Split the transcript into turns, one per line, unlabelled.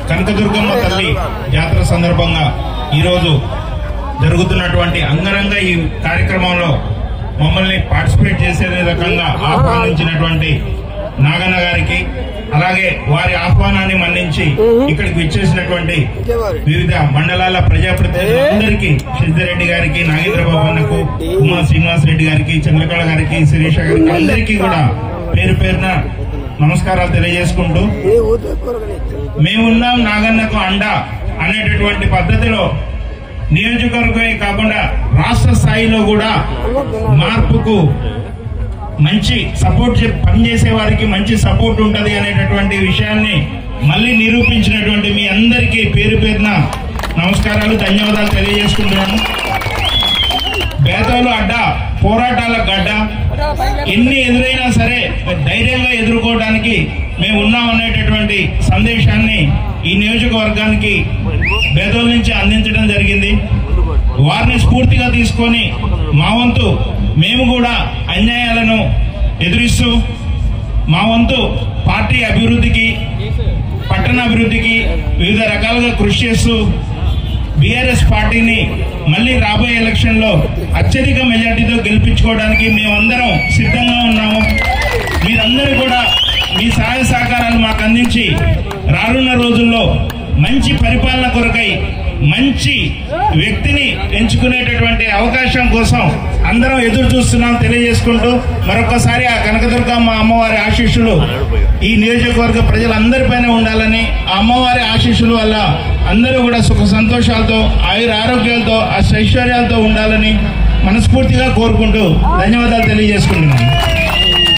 కనకదుర్గమ్మ తల్లి జాతర సందర్భంగా ఈరోజు జరుగుతున్నటువంటి అంగరంగ ఈ కార్యక్రమంలో మమ్మల్ని పార్టిసిపేట్ చేసే రకంగా ఆహ్వానించినటువంటి నాగన్న గారికి అలాగే వారి ఆహ్వానాన్ని మన్నించి ఇక్కడికి విచ్చేసినటువంటి వివిధ మండలాల ప్రజాప్రతినిధులందరికీ సిద్ధిరెడ్డి గారికి నాగేంద్రబాబు అన్నకు ఉమా శ్రీనివాస్ రెడ్డి గారికి చంద్రకళ గారికి శిరీష గారికి అందరికీ కూడా పేరు పేరున నమస్కారాలు తెలియజేసుకుంటూ మేమున్నాం నాగన్నకు అండ అనేటటువంటి పద్ధతిలో నియోజకవర్గమే కాకుండా రాష్ట్ర స్థాయిలో కూడా మార్పుకు మంచి సపోర్ట్ చే- పనిచేసే వారికి మంచి సపోర్ట్ ఉంటది అనేటటువంటి విషయాన్ని మళ్ళీ నిరూపించినటువంటి మీ అందరికీ పేరు పేరున నమస్కారాలు ధన్యవాదాలు తెలియజేసుకుంటున్నాను బేతాలు అడ్డ పోరాటాల గడ్డ ఎన్ని ఎదురైనా సరే ధైర్యంగా ఎదుర్కోవడానికి మేము ఉన్నాం అనేటటువంటి సందేశాన్ని ఈ నియోజకవర్గానికి బేదోల నుంచి అందించడం జరిగింది వారిని స్ఫూర్తిగా తీసుకొని మా వంతు మేము కూడా అన్యాయాలను ఎదురిస్తూ మా వంతు పార్టీ అభివృద్ధికి పట్టణ అభివృద్ధికి వివిధ రకాలుగా కృషి చేస్తూ బీఆర్ఎస్ పార్టీని మళ్ళీ రాబోయే ఎలక్షన్ లో అత్యధిక మెజార్టీతో గెలిపించుకోవడానికి మేమందరం సిద్ధంగా ఉన్నాము మీరందరూ కూడా మీ సహాయ సహకారాలు మాకు అందించి రానున్న రోజుల్లో మంచి పరిపాలన కొరకై మంచి వ్యక్తిని ఎంచుకునేటటువంటి అవకాశం కోసం అందరం ఎదురు చూస్తున్నాం తెలియజేసుకుంటూ మరొకసారి ఆ కనకదుర్గమ్మ అమ్మవారి ఆశీస్సులు ఈ నియోజకవర్గ ప్రజలందరిపైన ఉండాలని ఆ అమ్మవారి ఆశీస్సుల వల్ల అందరూ కూడా సుఖ సంతోషాలతో ఆయుర ఆరోగ్యాలతో ఆ ఐశ్వర్యాలతో ఉండాలని మనస్ఫూర్తిగా కోరుకుంటూ ధన్యవాదాలు తెలియజేసుకుంటున్నాను